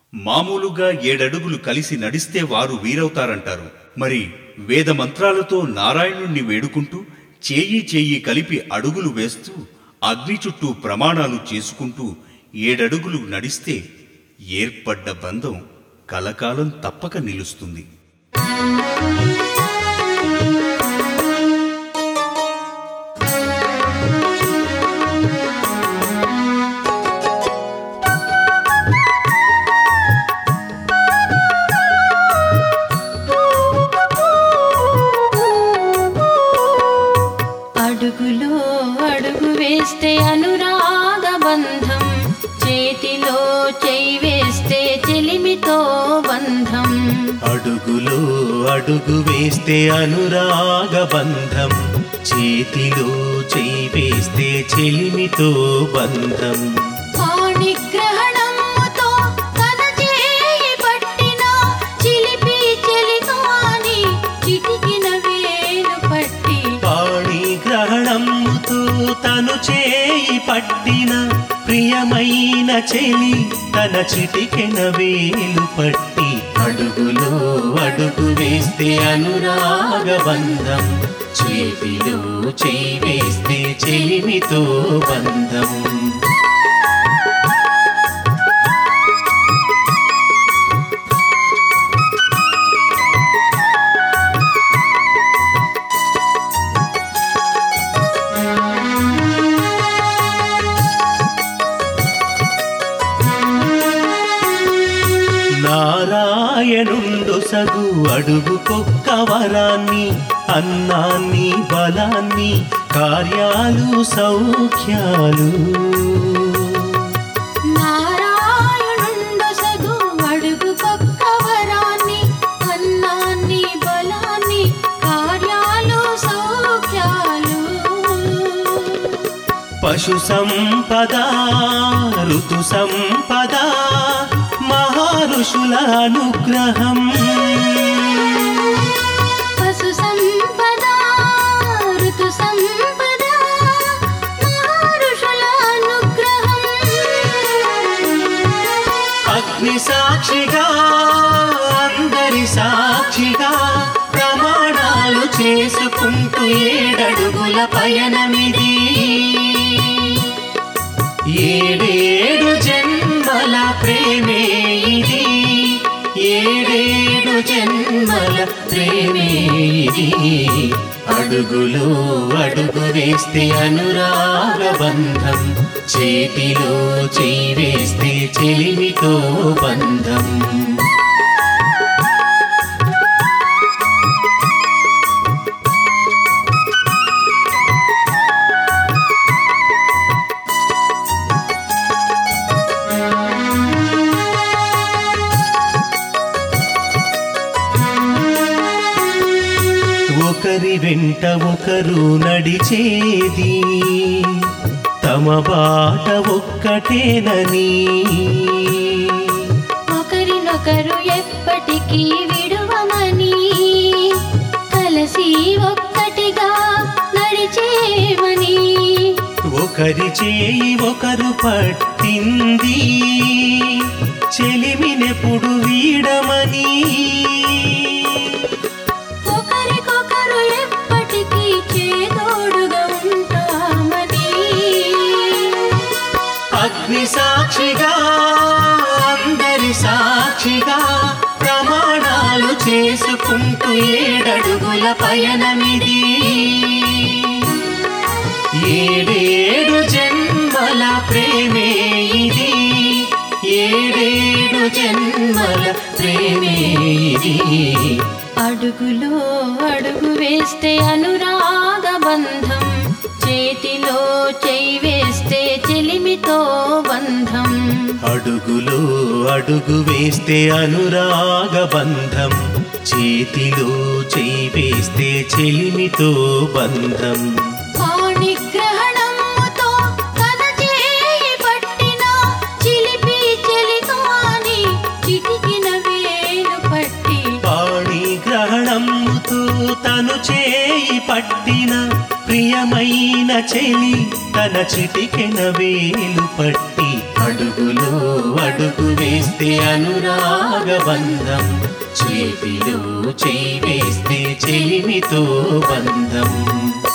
మామూలుగా ఏడడుగులు కలిసి నడిస్తే వారు వీరవుతారంటారు మరి వేద మంత్రాలతో నారాయణుణ్ణి వేడుకుంటూ చేయి చేయి కలిపి అడుగులు వేస్తూ అగ్ని చుట్టూ ప్రమాణాలు చేసుకుంటూ ఏడడుగులు నడిస్తే ఏర్పడ్డ బంధం కలకాలం తప్పక నిలుస్తుంది అడుగులో అడుగు వేస్తే అనురాగ బంధం చేతిలో చేయి వేస్తే చెలిమితో బంధం అడుగులో అడుగు వేస్తే అనురాగ బంధం చేతిలో చేయి వేస్తే చెలిమితో బంధం పాణిగ్రహణముతో తన చేయి పట్టిన చిలిపి చెలికాని చిటికిన వేలు పట్టి పాణి గ్రహణముతో తను చేయి పట్టిన ప్రియమైన చెలి తన చిటికెన వేలు పట్టి అడుగులో అడుగు వేస్తే అనురాగ బంధం చేతిలో చేయి వేస్తే చెలిమితో బంధం నారాయణుండు సగు అడుగుకొక్క వరాన్ని అన్నాన్ని బలాన్ని కార్యాలు సౌఖ్యాలు నారాయణుండు సగు అడుగుకొక్క వరాన్ని అన్నాన్ని బలాన్ని కార్యాలు సౌఖ్యాలు పశు సంపద ఋతు సంపద మహారుషుల అనుగ్రహం పశు సంపద ఋతు సంపద మహర్షుల అనుగ్రహం అగ్ని సాక్షిగా అందరి సాక్షిగా ప్రమాణాలు చేసుకుంటూ ఏడడుగుల పయనమిది ఏడేడు జన్మల ప్రేమే ఇది ఏడేడు జన్మల ప్రేమే ఇది అడుగులో అడుగు వేస్తే అనురాగ బంధం చేతిలో చేయి వేస్తే చెలిమితో బంధం ఒకరి వెంట ఒకరు నడిచేది తమ బాట ఒక్కటేనని ఒకరినొకరు ఎప్పటికీ విడువమని కలిసి ఒక్కటిగా నడిచేమని ఒకరి చేయి ఒకరు పట్టింది చెలిమినెప్పుడు వీడమని ఒకరికొకరు ఎప్పటికీ చేదోడుగా ఉంటామని అగ్ని సాక్షిగా అందరి సాక్షిగా ప్రమాణాలు చేసుకుంటూ ఏడడుగుల పయనమిది ఏడేడు జన్మల ప్రేమే ఇది ఏడేడు జన్మల ప్రేమే ఇది అడుగులో అడుగు వేస్తే అనురాగ బంధం చేతిలో చేయి వేస్తే చెలిమితో బంధం అడుగులో అడుగు వేస్తే అనురాగ బంధం చేతిలో చేయి వేస్తే చెలిమితో బంధం పాణిగ్రహణముతో తన చేయి పట్టిన చిలిపి చెలికాని చిటికిన వేలు పట్టి పాణి గ్రహణముతో తను చేయి పట్టిన ప్రియమైన చెలి తన చిటికెన వేలు పట్టి అడుగులో అడుగు అడుగు వేస్తే అనురాగ బంధం చేతిలో చేయి వేస్తే చెలిమితో బంధం